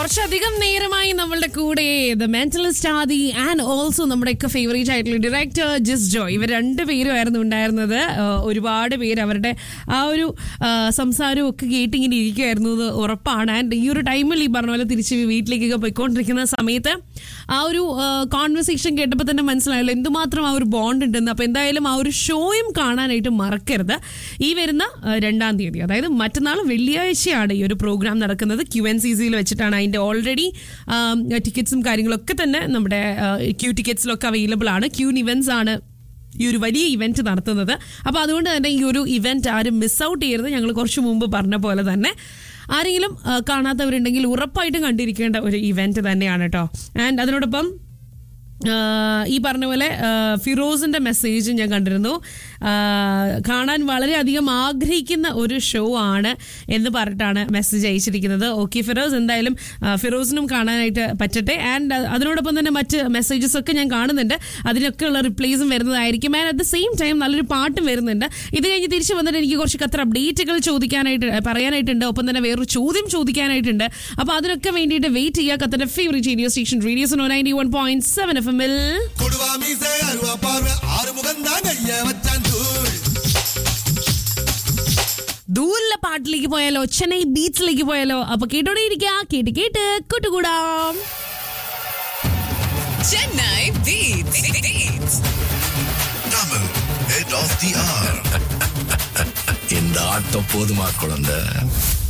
കുറച്ചധികം നേരമായി നമ്മളുടെ കൂടെ the mentalist Aadhi and also നമ്മുടെയൊക്കെ ഫേവറേറ്റ് ആയിട്ടുള്ള ഡയറക്ടർ ജിസ് ജോയ് ഇവർ രണ്ടുപേരുമായിരുന്നു ഉണ്ടായിരുന്നത് ആ, ഒരുപാട് പേര് അവരുടെ ആ ഒരു ആ, സംസാരവും ഒക്കെ കേട്ടിങ്ങനെ ഇരിക്കുമായിരുന്നു എന്ന് ഉറപ്പാണ് ആൻഡ് ഈ ഒരു ടൈമിൽ ഈ പറഞ്ഞ പോലെ തിരിച്ച് വീട്ടിലേക്കൊക്കെ പോയിക്കൊണ്ടിരിക്കുന്ന സമയത്ത് ആ ഒരു കോൺവെർസേഷൻ കേട്ടപ്പോൾ തന്നെ മനസ്സിലായല്ലോ എന്തുമാത്രം ആ ഒരു ബോണ്ട് ഉണ്ടെന്ന് അപ്പോൾ എന്തായാലും ആ ഒരു ഷോയും കാണാനായിട്ട് മറക്കരുത് ഈ വരുന്ന ആ, രണ്ടാം തീയതി അതായത് മറ്റന്നാൾ വെള്ളിയാഴ്ചയാണ് ഈ ഒരു പ്രോഗ്രാം നടക്കുന്നത് ക്യു എൻ സി സിയിൽ വെച്ചിട്ടാണ് അതിൻ്റെ ഓൾറെഡി ടിക്കറ്റ്സും കാര്യങ്ങളൊക്കെ തന്നെ നമ്മുടെ ക്യൂ ടിക്കറ്റ്സിലൊക്കെ അവൈലബിൾ ആണ് ക്യൂൻ ഇവൻസ് ആണ് ഈ ഒരു വലിയ ഇവന്റ് നടത്തുന്നത് അപ്പോൾ അതുകൊണ്ട് തന്നെ ഈ ഒരു ഇവന്റ് ആരും മിസ് ഔട്ട് ചെയ്യരുത് ഞങ്ങൾ കുറച്ച് മുമ്പ് പറഞ്ഞ പോലെ തന്നെ ആരെങ്കിലും ആ, കാണാത്തവരുണ്ടെങ്കിൽ ഉറപ്പായിട്ടും കണ്ടിരിക്കേണ്ട ഒരു ഇവന്റ് തന്നെയാണ് കേട്ടോ ആൻഡ് അതിനോടൊപ്പം ആ, ഈ പറഞ്ഞ പോലെ ആ, ഫിറോസിന്റെ മെസ്സേജ് ഞാൻ കണ്ടിരുന്നു ആ, കാണാൻ വളരെയധികം ആഗ്രഹിക്കുന്ന ഒരു ഷോ ആണ് എന്ന് പറഞ്ഞിട്ടാണ് മെസ്സേജ് അയച്ചിരിക്കുന്നത് ഓക്കെ ഫിറോസ് എന്തായാലും ആ, ഫിറോസിനും കാണാനായിട്ട് പറ്റട്ടെ ആൻഡ് അതിനോടൊപ്പം തന്നെ മറ്റ് മെസ്സേജസ് ഒക്കെ ഞാൻ കാണുന്നുണ്ട് അതിനൊക്കെ ഉള്ള റിപ്ലൈസും വരുന്നതായിരിക്കും and at the same time നല്ലൊരു പാട്ടും വരുന്നുണ്ട് ഇത് കഴിഞ്ഞ് തിരിച്ച് വന്നിട്ട് എനിക്ക് കുറച്ച് ഖത്തർ അപ്ഡേറ്റുകൾ ചോദിക്കാനായിട്ട് പറയാനായിട്ടുണ്ട് ഒപ്പം തന്നെ വേറൊരു ചോദ്യം ചോദിക്കാനായിട്ടുണ്ട് അപ്പോൾ അതിനൊക്കെ വേണ്ടിയിട്ട് വെയിറ്റ് ചെയ്യുക ഖത്തറിന്റെ ഫേവറേറ്റ് റേഡിയോ സ്റ്റേഷൻ റേഡിയോ സോ ninety one point seven F എമ്മിൽ കൊടുവാ മീസ അരുവ പാർവ ആറുമുഖം താൻ കയ്യ വച്ചാൻ തൂൾ ദൂരിലെ പാട്ടിലേക്ക് പോയാലോ ചെന്നൈ ബീച്ചിലേക്ക് പോയാലോ അപ്പൊ കേട്ടോടെ ഇരിക്കുക കേട്ട് കേട്ട് കൂട്ടുകൂടാം Chennai Beats. Beats. Tamil, head of the hour. இந்த ஆட்டம் போதுமா குழந்தை